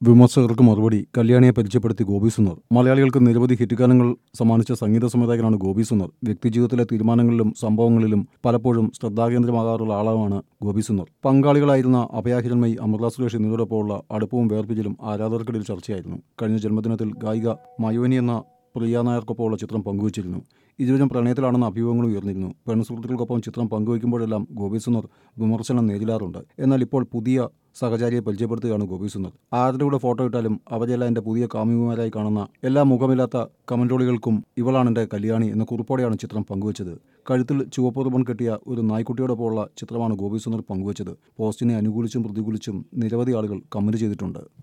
വിമർശകർക്ക് മറുപടി കല്യാണിയെ പരിചയപ്പെടുത്തി ഗോപി സുന്ദർ മലയാളികൾക്ക് നിരവധി ഹിറ്റ് ഗാനങ്ങൾ സമ്മാനിച്ച സംഗീത സംവിധായകനാണ് ഗോപി സുന്ദർ വ്യക്തിജീവിതത്തിലെ തീരുമാനങ്ങളിലും സംഭവങ്ങളിലും പലപ്പോഴും ശ്രദ്ധാകേന്ദ്രമാകാറുള്ള ആളാണ് ഗോപി സുന്ദർ പങ്കാളികളായിരുന്ന അഭയാഹിരൺമയി അമൃത സുരേഷ് എന്നിവരോടൊപ്പമുള്ള അടുപ്പവും വേർപിരിലും ആരാധകർക്കിടയിൽ ചർച്ചയായിരുന്നു കഴിഞ്ഞ ജന്മദിനത്തിൽ ഗായിക മയോനി എന്ന പ്രിയ നായർക്കൊപ്പമുള്ള ചിത്രം പങ്കുവച്ചിരുന്നു ഇരുവരും പ്രണയത്തിലാണെന്ന അഭ്യൂഹങ്ങളും ഉയർന്നിരുന്നു പെൺസുഹൃത്തുക്കൾക്കൊപ്പം ചിത്രം പങ്കുവയ്ക്കുമ്പോഴെല്ലാം ഗോപി സുന്ദർ വിമർശനം നേരിടാറുണ്ട് എന്നാൽ ഇപ്പോൾ പുതിയ സഹചാരിയെ പരിചയപ്പെടുത്തുകയാണ് ഗോപി സുന്ദർ ആരുടെ കൂടെ ഫോട്ടോ ഇട്ടാലും അവരെല്ലാം എൻ്റെ പുതിയ കാമുകിമാരായി കാണുന്ന എല്ലാ മുഖമില്ലാത്ത കമന്റോളികൾക്കും ഇവളാണ് എൻ്റെ കല്യാണി എന്ന കുറിപ്പോടെയാണ് ചിത്രം പങ്കുവച്ചത് കഴുത്തിൽ ചുവപ്പ് റിബൺ കെട്ടിയ ഒരു നായ്ക്കുട്ടിയോടൊപ്പമുള്ള ചിത്രമാണ് ഗോപി സുന്ദർ പങ്കുവച്ചത് പോസ്റ്റിനെ അനുകൂലിച്ചും പ്രതികൂലിച്ചും നിരവധി ആളുകൾ കമന്റ് ചെയ്തിട്ടുണ്ട്